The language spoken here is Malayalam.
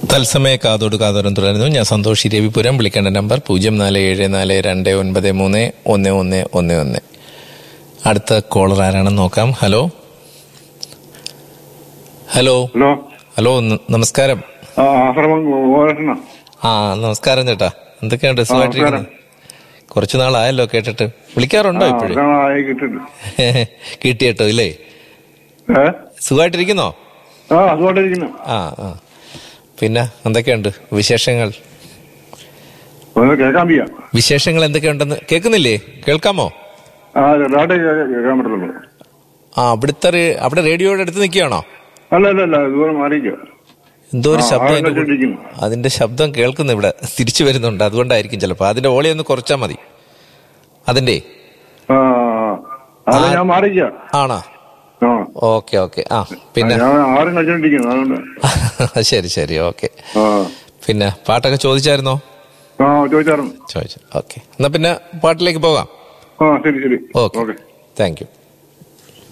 തത്സമയ കാതോട് കാതോരം തുടരുന്നു ഞാൻ സന്തോഷ് രവിപുരം വിളിക്കേണ്ട നമ്പർ പൂജ്യം നാല് ഏഴ് നാല് രണ്ട് ഒൻപത് മൂന്ന് ഒന്ന് ഒന്ന് ഒന്ന് ഒന്ന് അടുത്ത കോളർ ആരാണെന്ന് നോക്കാം ഹലോ ഹലോ ഹലോ ഹലോ ന- നമസ്കാരം ആ ആശ്രമം ഗോകൃഷ്ണ ആ നമസ്കാരം ചേട്ടാ എന്തൊക്കെയുണ്ട് സുഖമായിട്ടിരിക്കുന്നു കുറച്ചു നാളായല്ലോ കേട്ടിട്ട് വിളിക്കാറുണ്ടോ ഇപ്പോഴും ആയി കിട്ടിട്ട് കിട്ടിയിട്ടോ ഇല്ലേ ഏ സുഖമായിട്ടിരിക്കുന്നോ ആ അതുകൊണ്ടിരിക്കുന്നു ആ ആ പിന്നെ എന്തൊക്കെയുണ്ട് വിശേഷങ്ങൾ ഒന്ന് കേൾക്കാൻ വയ്യ വിശേഷങ്ങൾ എന്തൊക്കെയുണ്ടെന്ന് കേൾക്കുന്നില്ലേ കേൾക്കാമോ ആ ചെറുതായിട്ടേ കേ- കേൾക്കാൻ പറ്റുള്ളൂ ആ അവിടുത്തെ റേ- അവിടെ റേഡിയോയുടെ അടുത്ത് നിൽക്കുകയാണോ അല്ല അല്ല അല്ല ഇതുപോലെ മാറിയിക്കോ എന്തോ ഒരു ആ, ശബ്ദം ആളെ അതിന്റെ കൂടെ- വെച്ചിട്ടിരിക്കുന്നു. അതിന്റെ ശബ്ദം കേൾക്കുന്നു ഇവിടെ തിരിച്ചു വരുന്നുണ്ട് അതുകൊണ്ടായിരിക്കും ചിലപ്പോ അതിന്റെ ഓളി ഒന്ന് കുറച്ചാൽ മതി അതിന്റെ ആ അല്ല ആ. ഞാൻ മാറിയിക്ക ആണോ ആ ഓക്കെ ഓക്കെ ആ പിന്നെ ഞാൻ ആരും കഴിച്ചോണ്ടിരിക്കുന്നു അതുകൊണ്ട് ശരി ശരി ഓക്കെ ആ പിന്നെ പാട്ടൊക്കെ ചോദിച്ചായിരുന്നോ ആ ചോദിച്ചായിരുന്നു ചോദിച്ചു ഓക്കെ എന്നാ പിന്നെ പാട്ടിലേക്ക് പോകാം ആ ശരി ശരി ഓക്കെ താങ്ക് യു